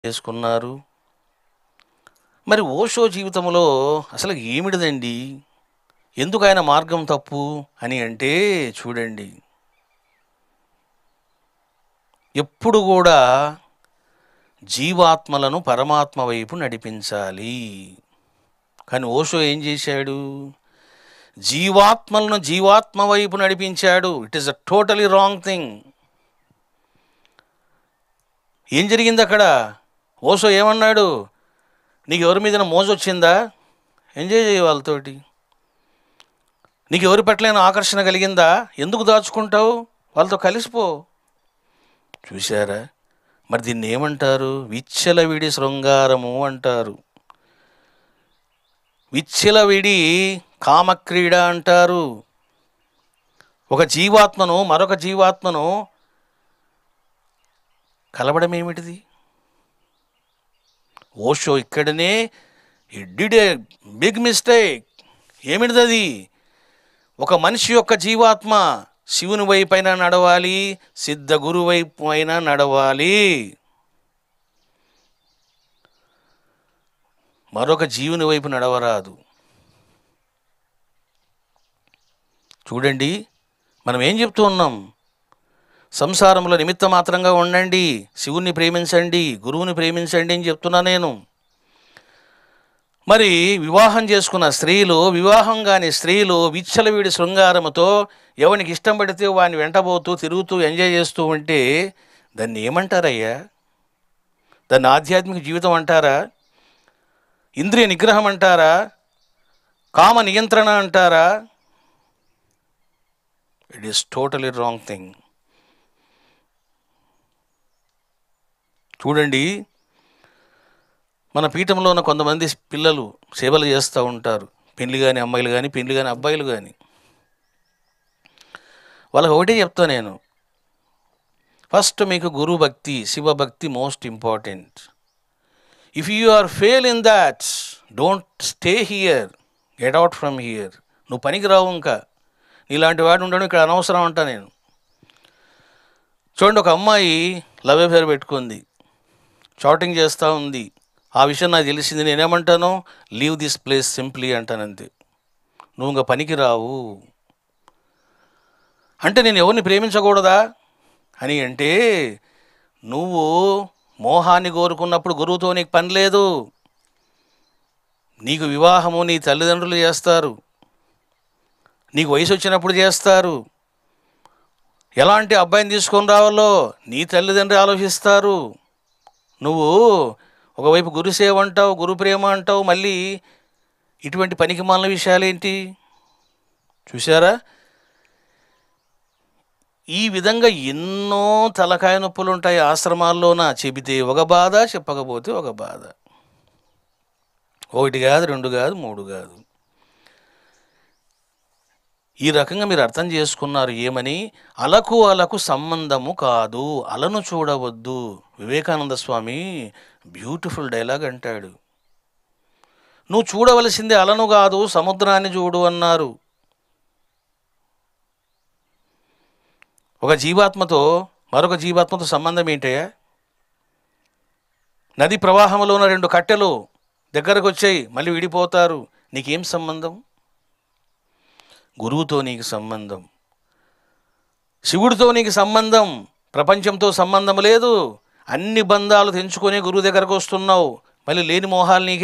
చేసుకున్నారు మరి ఓషో జీవితంలో అసలు ఏమిటిదండి ఎందుకు ఆయన మార్గం తప్పు అని అంటే చూడండి ఎప్పుడు కూడా జీవాత్మలను పరమాత్మ వైపు నడిపించాలి కానీ ఓషో ఏం చేశాడు జీవాత్మలను జీవాత్మ వైపు నడిపించాడు it is a totally wrong thing ఏం జరిగింది అక్కడ ఓషో ఏమన్నాడు నీకు ఎవరి మీద మోజు వచ్చిందా ఎంజాయ్ చేయ వాళ్ళతోటి నీకు ఎవరి పట్లైన ఆకర్షణ కలిగిందా ఎందుకు దాచుకుంటావు వాళ్ళతో కలిసిపో చూశారా మరి దీన్ని ఏమంటారు విచ్చలవిడి శృంగారము అంటారు విచ్చలవిడి కామక్రీడ అంటారు ఒక జీవాత్మను మరొక జీవాత్మను కలవడం ఏమిటిది ఓషో ఇక్కడనే డిడ్ ఏ బిగ్ మిస్టేక్ ఏమిటిది అది ఒక మనిషి యొక్క జీవాత్మ శివుని వైపైన నడవాలి సిద్ధ గురు వైపు అయినా నడవాలి మరొక జీవుని వైపు నడవరాదు చూడండి మనం ఏం చెప్తూ ఉన్నాం సంసారంలో నిమిత్త మాత్రంగా ఉండండి శివుణ్ణి ప్రేమించండి గురువుని ప్రేమించండి అని చెప్తున్నా నేను మరి వివాహం చేసుకున్న స్త్రీలు వివాహం కాని స్త్రీలు విచ్చలవిడి శృంగారముతో ఎవరికి ఇష్టం పడితే వాడిని వెంటబోతూ తిరుగుతూ ఎంజాయ్ చేస్తూ ఉంటే దాన్ని ఏమంటారయ్యా దాన్ని ఆధ్యాత్మిక జీవితం అంటారా ఇంద్రియ నిగ్రహం అంటారా కామ నియంత్రణ అంటారా it is totally wrong thing చూడండి మన పీఠంలో ఉన్న కొంతమంది పిల్లలు సేవలు చేస్తూ ఉంటారు పెళ్లి కానీ అమ్మాయిలు కానీ పెళ్లి కానీ అబ్బాయిలు కానీ వాళ్ళకి ఒకటే చెప్తా నేను ఫస్ట్ మీకు గురు భక్తి శివభక్తి most important if you are fail in that don't stay here get out from here నువ్వు పనికి రావు ఇంకా నీలాంటి వాడు ఉండడం ఇక్కడ అనవసరం అంటా నేను చూడండి ఒక అమ్మాయి లవ్ అఫేర్ పెట్టుకుంది షార్టింగ్ చేస్తూ ఉంది ఆ విషయం నాకు తెలిసింది నేనేమంటాను లీవ్ దిస్ ప్లేస్ సింప్లీ అంటాను అంతే నువ్వు ఇంకా పనికి రావు అంటే నేను ఎవరిని ప్రేమించకూడదా అని అంటే నువ్వు మోహాన్ని కోరుకున్నప్పుడు గురువుతో నీకు పని లేదు నీకు వివాహము నీ తల్లిదండ్రులు చేస్తారు నీకు వయసు వచ్చినప్పుడు చేస్తారు ఎలాంటి అబ్బాయిని తీసుకొని రావాలో నీ తల్లిదండ్రులు ఆలోచిస్తారు నువ్వు ఒకవైపు గురుసేవ అంటావు గురు ప్రేమ అంటావు మళ్ళీ ఇటువంటి పనికి మాలిన విషయాలేంటి చూసారా ఈ విధంగా ఎన్నో తలకాయ నొప్పులు ఉంటాయి ఆశ్రమాల్లోన చెబితే ఒక బాధ చెప్పకపోతే ఒక బాధ ఒకటి కాదు రెండు కాదు మూడు కాదు ఈ రకంగా మీరు అర్థం చేసుకున్నారు ఏమని అలకు అలకు సంబంధము కాదు అలను చూడవద్దు వివేకానంద స్వామి బ్యూటిఫుల్ డైలాగ్ అంటాడు నువ్వు చూడవలసింది అలను కాదు సముద్రాన్ని చూడు అన్నారు ఒక జీవాత్మతో మరొక జీవాత్మతో సంబంధం ఏంటయ్యా నది ప్రవాహంలో ఉన్న రెండు కట్టెలు దగ్గరకు వచ్చాయి మళ్ళీ విడిపోతారు నీకేం సంబంధం గురువుతో నీకు సంబంధం శివుడితో నీకు సంబంధం ప్రపంచంతో సంబంధం లేదు అన్ని బంధాలు తెంచుకొని గురువు దగ్గరకు వస్తున్నావు మళ్ళీ లేని మోహాలు నీకు